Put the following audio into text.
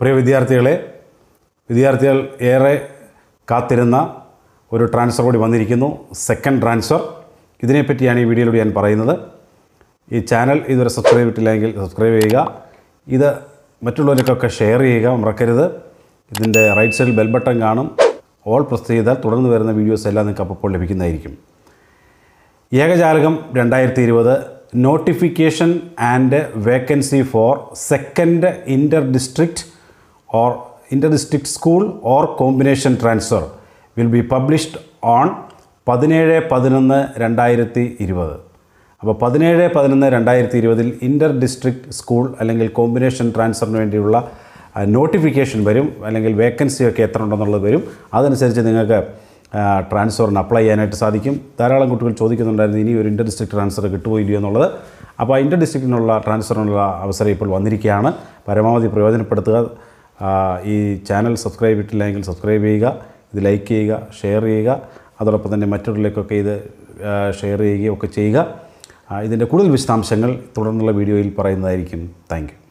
പ്രിയ വിദ്യാർത്ഥികളെ വിദ്യാർത്ഥികൾ ഏറെ കാത്തിരുന്ന ഒരു ട്രാൻസ്ഫർ കൂടി വന്നിരിക്കുന്നു സെക്കൻഡ് ട്രാൻസ്ഫർ ഇതിനെപ്പറ്റിയാണ് ഈ വീഡിയോയിലൂടെ ഞാൻ പറയുന്നത് ഈ ചാനൽ ഇതുവരെ സബ്സ്ക്രൈബ് ചെയ്തിട്ടില്ലെങ്കിൽ സബ്സ്ക്രൈബ് ചെയ്യുക ഇത് മറ്റുള്ളവർക്കൊക്കെ ഷെയർ ചെയ്യുക മറക്കരുത് ഇതിൻ്റെ റൈറ്റ് സൈഡിൽ ബെൽ ബട്ടൺ കാണും ഓൾ പ്രസ് ചെയ്താൽ തുടർന്ന് വരുന്ന വീഡിയോസ് എല്ലാം നിങ്ങൾക്ക് അപ്പോൾ ലഭിക്കുന്നതായിരിക്കും ഏകജാലകം രണ്ടായിരത്തി ഇരുപത് notification and vacancy for second inter district or inter district school or combination transfer will be published on പതിനേഴ് പതിനൊന്ന് രണ്ടായിരത്തി ഇരുപത് അപ്പോൾ പതിനേഴ് പതിനൊന്ന് രണ്ടായിരത്തി ഇരുപതിൽ ഇൻ്റർ ഡിസ്ട്രിക്ട് സ്കൂൾ അല്ലെങ്കിൽ കോമ്പിനേഷൻ ട്രാൻസ്ഫറിന് വേണ്ടിയുള്ള നോട്ടിഫിക്കേഷൻ വരും അല്ലെങ്കിൽ വേക്കൻസി ഒക്കെ എത്ര ഉണ്ടെന്നുള്ളത് വരും അതനുസരിച്ച് നിങ്ങൾക്ക് ട്രാൻസ്ഫറിന് അപ്ലൈ ചെയ്യാനായിട്ട് സാധിക്കും ധാരാളം കുട്ടികൾ ചോദിക്കുന്നുണ്ടായിരുന്നു ഇനി ഒരു ഇൻ്റർ ഡിസ്ട്രിക്ട് ട്രാൻസ്ഫർ കിട്ടുമോ ഇല്ലയോ എന്നുള്ളത് അപ്പോൾ ആ ഇൻ്റർ ഡിസ്ട്രിക്റ്റിനുള്ള ട്രാൻസ്ഫറിനുള്ള അവസരം ഇപ്പോൾ വന്നിരിക്കുകയാണ് പരമാവധി പ്രയോജനപ്പെടുത്തുക ആ, ഈ ചാനൽ സബ്സ്ക്രൈബ് ചെയ്തിട്ടില്ലെങ്കിൽ സബ്സ്ക്രൈബ് ചെയ്യുക ഇത് ലൈക്ക് ചെയ്യുക ഷെയർ ചെയ്യുക അതോടൊപ്പം തന്നെ മറ്റുള്ളവർക്കൊക്കെ ഇത് ഷെയർ ചെയ്യുകയും ഒക്കെ ചെയ്യുക ആ, ഇതിൻ്റെ കൂടുതൽ വിശദാംശങ്ങൾ തുടർന്നുള്ള വീഡിയോയിൽ പറയുന്നതായിരിക്കും താങ്ക്